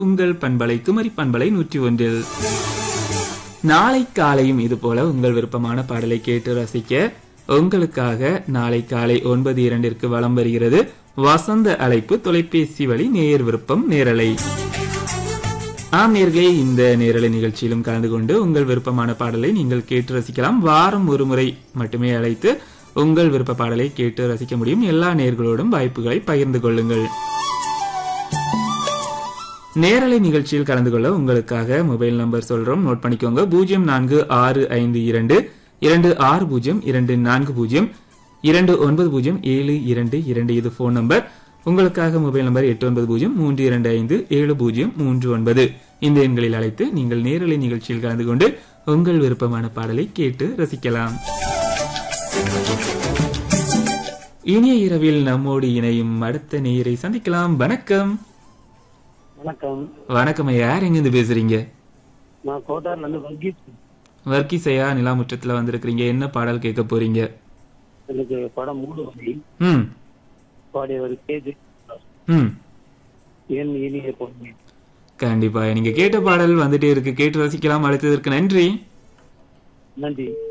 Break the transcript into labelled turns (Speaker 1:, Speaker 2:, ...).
Speaker 1: உங்கள் பண்பலை குமரி பண்பலை நூற்றி ஒன்றில் நாளை காலையும் இது போல உங்கள் விருப்பமான பாடலை கேட்டு ரசிக்க உங்களுக்காக நாளை காலை ஒன்பது இரண்டிற்கு வலம் வருகிறது வசந்த அழைப்பு தொலைபேசி வழி நேர் விருப்பம் நேரலை ஆம் நேர்களே இந்த நேரலை நிகழ்ச்சியிலும் கலந்து கொண்டு உங்கள் விருப்பமான பாடலை நீங்கள் கேட்டு ரசிக்கலாம் வாரம் ஒரு முறை மட்டுமே அழைத்து உங்கள் விருப்ப பாடலை கேட்டு ரசிக்க முடியும் எல்லா நேர்களோடும் வாய்ப்புகளை பகிர்ந்து கொள்ளுங்கள் நேரலை நிகழ்ச்சியில் கலந்து கொள்ள உங்களுக்காக மொபைல் நம்பர் சொல்றோம் நோட் பண்ணிக்கோங்க பூஜ்ஜியம் நான்கு ஆறு ஐந்து இரண்டு இரண்டு ஆறு பூஜ்ஜியம் இரண்டு நான்கு பூஜ்ஜியம் இரண்டு ஒன்பது பூஜ்ஜியம் ஏழு இரண்டு இரண்டு இது போன் நம்பர் உங்களுக்காக மொபைல் நம்பர் எட்டு ஒன்பது பூஜ்ஜியம் மூன்று இரண்டு ஐந்து ஏழு பூஜ்ஜியம் மூன்று ஒன்பது இந்த எண்களில் அழைத்து நீங்கள் நேரலை நிகழ்ச்சியில் கலந்து கொண்டு உங்கள் விருப்பமான பாடலை கேட்டு ரசிக்கலாம் இனிய இரவில் நம்மோடு இணையும் அடுத்த நேயரை சந்திக்கலாம் வணக்கம்
Speaker 2: வணக்கம்
Speaker 1: வணக்கம் ஐயா யார் எங்கிருந்து பேசுறீங்க
Speaker 2: நான் கோட்டார்ல இருந்து வர்கீஸ்
Speaker 1: வர்க்கீசையா நிலாமுற்றத்துல வந்திருக்கிறீங்க என்ன பாடல் கேட்க போறீங்க
Speaker 2: எனக்கு படம் மூடு வழி
Speaker 1: ம்
Speaker 2: பாடியவர் கேஜி
Speaker 1: ம்
Speaker 2: என் இனிய பொண்ணு
Speaker 1: கண்டிப்பா நீங்க கேட்ட பாடல் வந்துட்டே இருக்கு கேட்டு ரசிக்கலாம் அழைத்ததற்கு நன்றி
Speaker 2: நன்றி